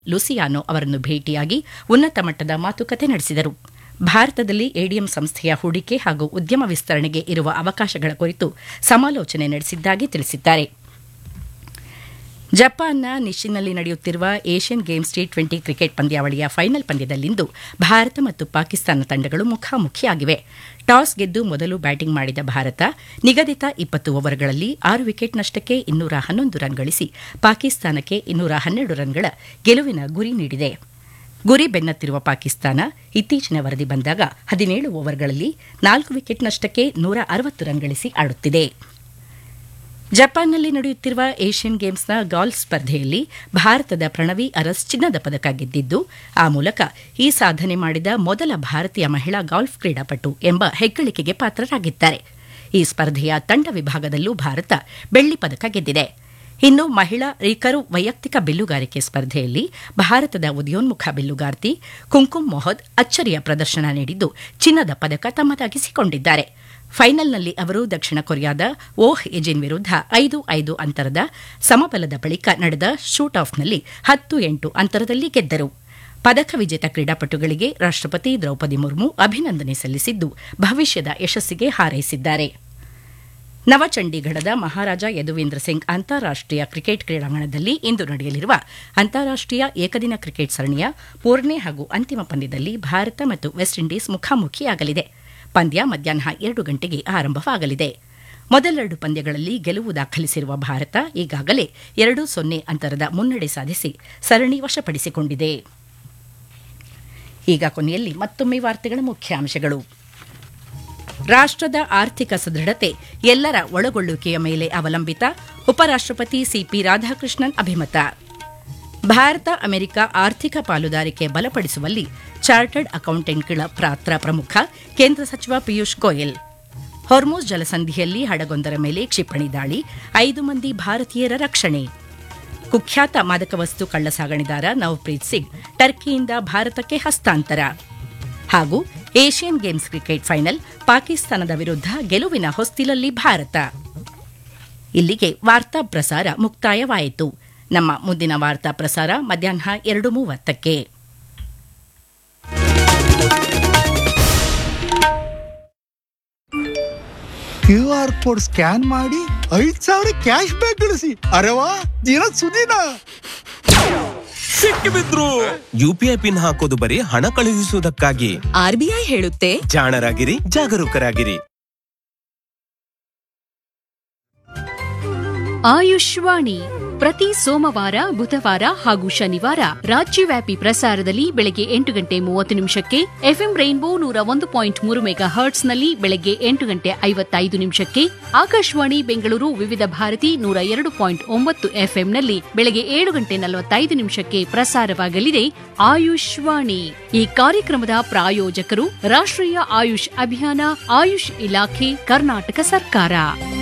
ಲುಸಿಯಾನೋ ಅವರನ್ನು ಭೇಟಿಯಾಗಿ ಉನ್ನತ ಮಟ್ಟದ ಮಾತುಕತೆ ನಡೆಸಿದರು ಭಾರತದಲ್ಲಿ ಎಡಿಎಂ ಸಂಸ್ಥೆಯ ಹೂಡಿಕೆ ಹಾಗೂ ಉದ್ಯಮ ವಿಸ್ತರಣೆಗೆ ಇರುವ ಅವಕಾಶಗಳ ಕುರಿತು ಸಮಾಲೋಚನೆ ನಡೆಸಿದ್ದಾಗಿ ತಿಳಿಸಿದ್ದಾರೆ ಜಪಾನ್ನ ನಿಶಿನ್ನಲ್ಲಿ ನಡೆಯುತ್ತಿರುವ Asian Games T twenty cricket ಪಂದ್ಯಾವಳಿಯ ಫೈನಲ್ ಪಂದ್ಯದಲ್ಲಿಂದು ಭಾರತ ಮತ್ತು ಪಾಕಿಸ್ತಾನ ತಂಡಗಳು ಮುಖಾಮುಖಿಯಾಗಿವೆ ಟಾಸ್ ಗೆದ್ದು ಮೊದಲು ಬ್ಯಾಟಿಂಗ್ ಮಾಡಿದ ಭಾರತ ನಿಗದಿತ ಇಪ್ಪತ್ತು ಓವರ್ಗಳಲ್ಲಿ ಆರು ವಿಕೆಟ್ ನಷ್ಟಕ್ಕೆ ಇನ್ನೂರ ಹನ್ನೊಂದು ರನ್ ಗಳಿಸಿ ಪಾಕಿಸ್ತಾನಕ್ಕೆ ಇನ್ನೂರ ಹನ್ನೆರಡು ರನ್ಗಳ ಗೆಲುವಿನ ಗುರಿ ನೀಡಿದೆ ಗುರಿ ಬೆನ್ನತ್ತಿರುವ ಪಾಕಿಸ್ತಾನ ಇತ್ತೀಚಿನ ವರದಿ ಬಂದಾಗ ಹದಿನೇಳು ಓವರ್ಗಳಲ್ಲಿ ನಾಲ್ಕು ವಿಕೆಟ್ ನಷ್ಟಕ್ಕೆ ನೂರ ಅರವತ್ತು ರನ್ ಗಳಿಸಿ ಆಡುತ್ತಿದೆ ಜಪಾನ್ನಲ್ಲಿ ನಡೆಯುತ್ತಿರುವ ಏಷ್ಯನ್ ಗೇಮ್ಸ್ನ ಗಾಲ್ಫ್ ಸ್ಪರ್ಧೆಯಲ್ಲಿ ಭಾರತದ ಪ್ರಣವಿ ಅರಸ್ ಚಿನ್ನದ ಪದಕ ಗೆದ್ದಿದ್ದು ಆ ಮೂಲಕ ಈ ಸಾಧನೆ ಮಾಡಿದ ಮೊದಲ ಭಾರತೀಯ ಮಹಿಳಾ ಗಾಲ್ಫ್ ಕ್ರೀಡಾಪಟು ಎಂಬ ಹೆಗ್ಗಳಿಕೆಗೆ ಪಾತ್ರರಾಗಿದ್ದಾರೆ ಈ ಸ್ಪರ್ಧೆಯ ತಂಡ ವಿಭಾಗದಲ್ಲೂ ಭಾರತ ಬೆಳ್ಳಿ ಪದಕ ಗೆದ್ದಿದೆ ಇನ್ನು ಮಹಿಳಾ ರಿಕರು ವೈಯಕ್ತಿಕ ಬಿಲ್ಲುಗಾರಿಕೆ ಸ್ಪರ್ಧೆಯಲ್ಲಿ ಭಾರತದ ಉದಯೋನ್ಮುಖ ಬಿಲ್ಲುಗಾರ್ತಿ ಕುಂಕುಮ್ ಮೊಹದ್ ಅಚ್ಚರಿಯ ಪ್ರದರ್ಶನ ನೀಡಿದ್ದು ಚಿನ್ನದ ಪದಕ ತಮ್ಮದಾಗಿಸಿಕೊಂಡಿದ್ದಾರೆ ಫೈನಲ್ನಲ್ಲಿ ಅವರು ದಕ್ಷಿಣ ಕೊರಿಯಾದ ಓಹ್ ಎಜಿನ್ ವಿರುದ್ಧ ಐದು ಐದು ಅಂತರದ ಸಮಬಲದ ಬಳಿಕ ನಡೆದ ಶೂಟ್ ಆಫ್ನಲ್ಲಿ ಹತ್ತು ಎಂಟು ಅಂತರದಲ್ಲಿ ಗೆದ್ದರು ಪದಕ ವಿಜೇತ ಕ್ರೀಡಾಪಟುಗಳಿಗೆ ರಾಷ್ಟಪತಿ ದ್ರೌಪದಿ ಮುರ್ಮು ಅಭಿನಂದನೆ ಸಲ್ಲಿಸಿದ್ದು ಭವಿಷ್ಯದ ಯಶಸ್ಸಿಗೆ ಹಾರೈಸಿದ್ದಾರೆ ನವಚಂಡೀಗಢದ ಮಹಾರಾಜ ಯದುವೀಂದ್ರ ಸಿಂಗ್ ಅಂತಾರಾಷ್ಟೀಯ ಕ್ರಿಕೆಟ್ ಕ್ರೀಡಾಂಗಣದಲ್ಲಿ ಇಂದು ನಡೆಯಲಿರುವ ಅಂತಾರಾಷ್ಟೀಯ ಏಕದಿನ ಕ್ರಿಕೆಟ್ ಸರಣಿಯ ಮೂರನೇ ಹಾಗೂ ಅಂತಿಮ ಪಂದ್ಯದಲ್ಲಿ ಭಾರತ ಮತ್ತು ವೆಸ್ಟ್ ಇಂಡೀಸ್ ಮುಖಾಮುಖಿಯಾಗಲಿದೆ ಪಂದ್ಯ ಮಧ್ಯಾಹ್ನ ಎರಡು ಗಂಟೆಗೆ ಆರಂಭವಾಗಲಿದೆ ಮೊದಲೆರಡು ಪಂದ್ಯಗಳಲ್ಲಿ ಗೆಲುವು ದಾಖಲಿಸಿರುವ ಭಾರತ ಈಗಾಗಲೇ ಎರಡು ಸೊನ್ನೆ ಅಂತರದ ಮುನ್ನಡೆ ಸಾಧಿಸಿ ಸರಣಿ ವಶಪಡಿಸಿಕೊಂಡಿದೆ ಈಗ ಕೊನೆಯಲ್ಲಿ ಮತ್ತೊಮ್ಮೆ ವಾರ್ತೆಗಳ ಮುಖ್ಯಾಂಶಗಳು ರಾಷ್ಟದ ಆರ್ಥಿಕ ಸದೃಢತೆ ಎಲ್ಲರ ಒಳಗೊಳ್ಳುವಿಕೆಯ ಮೇಲೆ ಅವಲಂಬಿತ ಉಪರಾಷ್ಟಪತಿ ಸಿಪಿ ರಾಧಾಕೃಷ್ಣನ್ ಅಭಿಮತ ಭಾರತ ಅಮೆರಿಕ ಆರ್ಥಿಕ ಪಾಲುದಾರಿಕೆ ಬಲಪಡಿಸುವಲ್ಲಿ ಚಾರ್ಟರ್ಡ್ ಅಕೌಂಟೆಂಟ್ಗಳ ಪಾತ್ರ ಪ್ರಮುಖ ಕೇಂದ್ರ ಸಚಿವ ಪಿಯೂಷ್ ಗೋಯಲ್ ಹೊರ್ಮೋಸ್ ಜಲಸಂಧಿಯಲ್ಲಿ ಹಡಗೊಂದರ ಮೇಲೆ ಕ್ಷಿಪಣಿ ದಾಳಿ ಐದು ಮಂದಿ ಭಾರತೀಯರ ರಕ್ಷಣೆ ಕುಖ್ಯಾತ ಮಾದಕ ವಸ್ತು ಕಳ್ಳಸಾಗಣಿದಾರ ನವಪ್ರೀತ್ ಸಿಂಗ್ ಟರ್ಕಿಯಿಂದ ಭಾರತಕ್ಕೆ ಹಸ್ತಾಂತರ ಹಾಗೂ ಏಷ್ಯನ್ ಗೇಮ್ಸ್ ಕ್ರಿಕೆಟ್ ಫೈನಲ್ ಪಾಕಿಸ್ತಾನದ ವಿರುದ್ಧ ಗೆಲುವಿನ ಹೊಸ್ತಿಲಲ್ಲಿ ಭಾರತ ಇಲ್ಲಿಗೆ ವಾರ್ತಾ ಪ್ರಸಾರ ಮುಕ್ತಾಯವಾಯಿತು ನಮ್ಮ ಮುಂದಿನ ವಾರ್ತಾ ಪ್ರಸಾರ ಮಧ್ಯಾಹ್ನ ಎರಡು ಮೂವತ್ತಕ್ಕೆ ಕ್ಯೂ ಆರ್ ಕೋಡ್ ಸ್ಕ್ಯಾನ್ ಮಾಡಿ ಐದ್ ಸಾವಿರ ಕ್ಯಾಶ್ ಬ್ಯಾಕ್ ಗಳಿಸಿ ಅರೆವಾ ದಿನ ಸುದಿನ ಸಿಕ್ಕಿಬಿದ್ರು ಯುಪಿಐ ಪಿನ್ ಹಾಕೋದು ಬರೀ ಹಣ ಕಳುಹಿಸುವುದಕ್ಕಾಗಿ ಆರ್ಬಿಐ ಹೇಳುತ್ತೆ ಜಾಣರಾಗಿರಿ ಜಾಗರೂಕರಾಗಿರಿ ಆಯುಷ್ವಾಣಿ ಪ್ರತಿ ಸೋಮವಾರ ಬುಧವಾರ ಹಾಗೂ ಶನಿವಾರ ರಾಜ್ಯವ್ಯಾಪಿ ಪ್ರಸಾರದಲ್ಲಿ ಬೆಳಗ್ಗೆ ಎಂಟು ಗಂಟೆ ಮೂವತ್ತು ನಿಮಿಷಕ್ಕೆ ಎಫ್ಎಂ ರೈನ್ಬೋ ನೂರ ಒಂದು ಪಾಯಿಂಟ್ ಮೂರು ಮೆಗಾ ಹರ್ಟ್ಸ್ನಲ್ಲಿ ಬೆಳಗ್ಗೆ ಎಂಟು ಗಂಟೆ ಐವತ್ತೈದು ನಿಮಿಷಕ್ಕೆ ಆಕಾಶವಾಣಿ ಬೆಂಗಳೂರು ವಿವಿಧ ಭಾರತಿ ನೂರ ಎರಡು ಪಾಯಿಂಟ್ ಒಂಬತ್ತು ಎಫ್ಎಂನಲ್ಲಿ ಬೆಳಗ್ಗೆ ಏಳು ಗಂಟೆ ನಲವತ್ತೈದು ನಿಮಿಷಕ್ಕೆ ಪ್ರಸಾರವಾಗಲಿದೆ ಆಯುಷ್ವಾಣಿ ಈ ಕಾರ್ಯಕ್ರಮದ ಪ್ರಾಯೋಜಕರು ರಾಷ್ಟ್ರೀಯ ಆಯುಷ್ ಅಭಿಯಾನ ಆಯುಷ್ ಇಲಾಖೆ ಕರ್ನಾಟಕ ಸರ್ಕಾರ